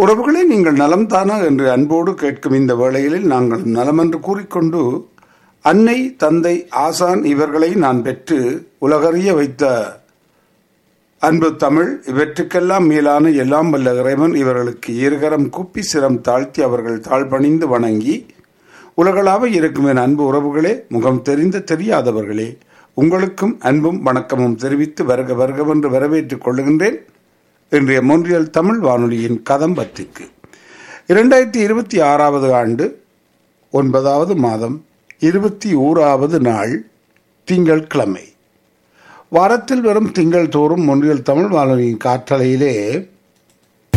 உறவுகளே நீங்கள் நலம் தானா என்று அன்போடு கேட்கும் இந்த வேளையில் நாங்கள் நலம் என்று கூறிக்கொண்டு அன்னை தந்தை ஆசான் இவர்களை நான் பெற்று உலகறிய வைத்த அன்பு தமிழ் இவற்றுக்கெல்லாம் மேலான எல்லாம் வல்ல இறைவன் இவர்களுக்கு ஈர்கரம் குப்பி சிரம் தாழ்த்தி அவர்கள் தாழ்பணிந்து வணங்கி உலகளாக இருக்கும் என் அன்பு உறவுகளே முகம் தெரிந்த தெரியாதவர்களே உங்களுக்கும் அன்பும் வணக்கமும் தெரிவித்து வருக வருகவென்று வரவேற்றுக் கொள்ளுகின்றேன் இன்றைய மொன்றியல் தமிழ் வானொலியின் கதம்பத்திற்கு இரண்டாயிரத்தி இருபத்தி ஆறாவது ஆண்டு ஒன்பதாவது மாதம் இருபத்தி ஓராவது நாள் திங்கள் கிழமை வாரத்தில் வரும் திங்கள் தோறும் மொன்றியல் தமிழ் வானொலியின் காற்றலையிலே